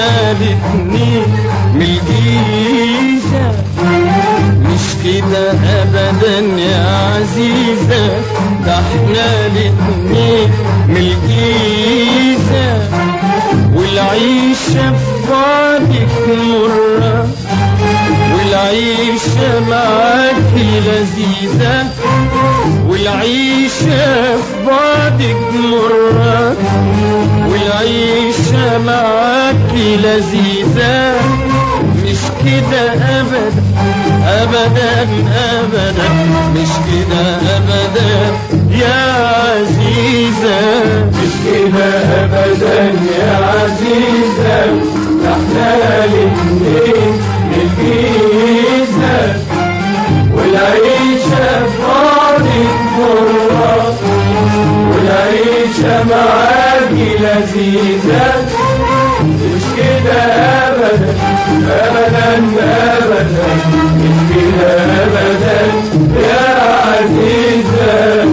احنا الاتنين ملقيسة مش كده ابدا يا عزيزة ده احنا الاتنين ملقيسة والعيشة في بعدك مرة والعيشة معاك لذيذة والعيشة في بعدك مرة والعيشة معاك لذيذة مش كده أبدا أبدا أبدا مش كده أبدا يا عزيزة مش كده ابدا يا عزيزة احنا الاتنين الجيزة والعيشة فاضت مرة والعيشة معاكي لذيذة مش كده ابدا ابدا ابدا مش كده ابدا يا عزيزة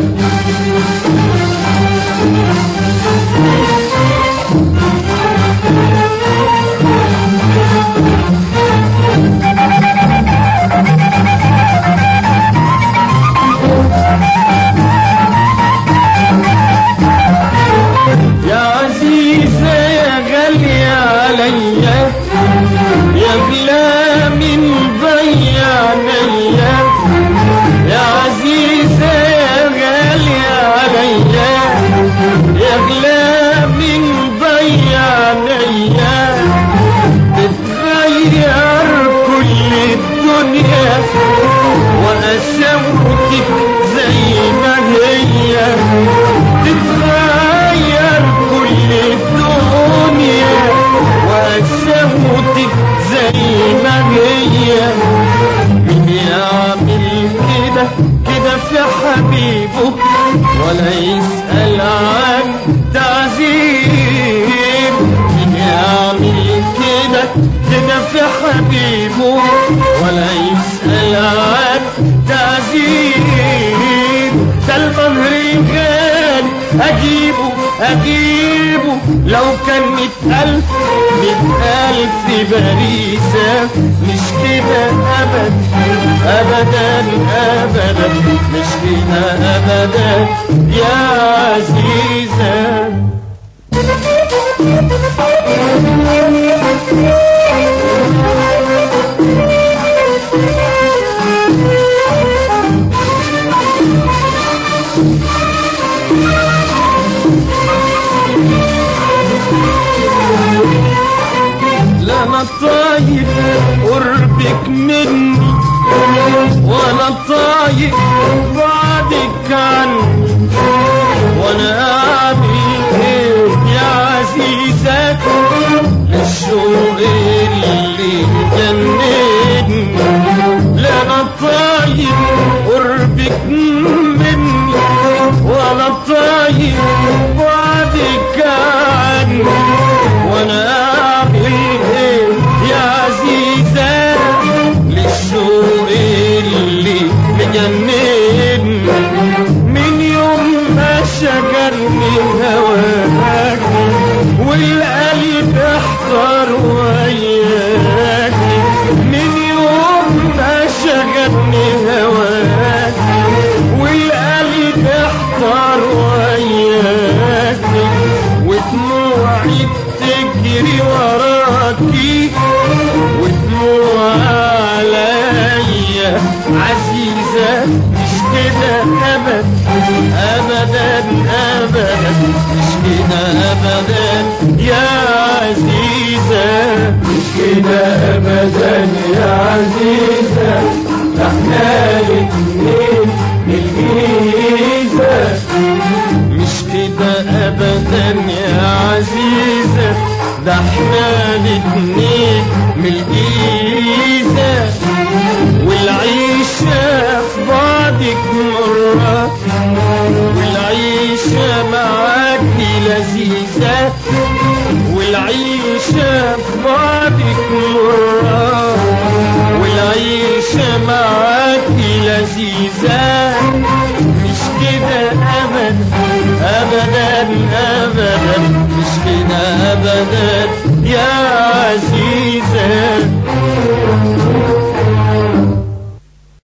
يا عزيزة يا غالية عليا يا بلا من ضيع عليا يا عزيزة يا غالية عليا يا بلا من ضيع عليا تتغير كل الدنيا وأسوتك زي ما هي تتغير كل الدنيا وأسوتك زي ما هي مين يعمل كده كده في حبيبه ولا يسأل عن تعذيب مين يعمل كده كده في حبيبه ولا يسأل عن تعذيب ده المهر الغالي أجيبه أجيبه لو كان مئة ألف مئة ألف باريسة مش كده أبدا أبدا أبدا مش كده أبدا يا عزيزة لا انا طايق قربك مني ولا طايق بعدك عني وانا اعمل ايه يا عزيزة للشوق اللي جنني لا انا طايق قربك مني ولا طايق بعدك عني وانا اعمل ايه يا عزيزة للشوق اللي مجنن من يوم ما شجرني هواك والقلب احتار وياك من يوم ما شجرني هواك والقلب احتار وياك ودموعي بتجري وراكي ودموع عليا عزيزة مش كده أبدا أبدا أبدا مش كده أبدا يا عزيزة مش كده ابدا يا عزيزة احنا الاتنين الجيزة مش كده ابدا يا عزيزة ده احنا الاتنين من الجيزة والعيشة في بعضك مرة والعيشة معاك لذيذة والعيشة في بعضك مرة والعيشة معاك لذيذة مش كده أبدا أبدا أبدا مش كده أبدا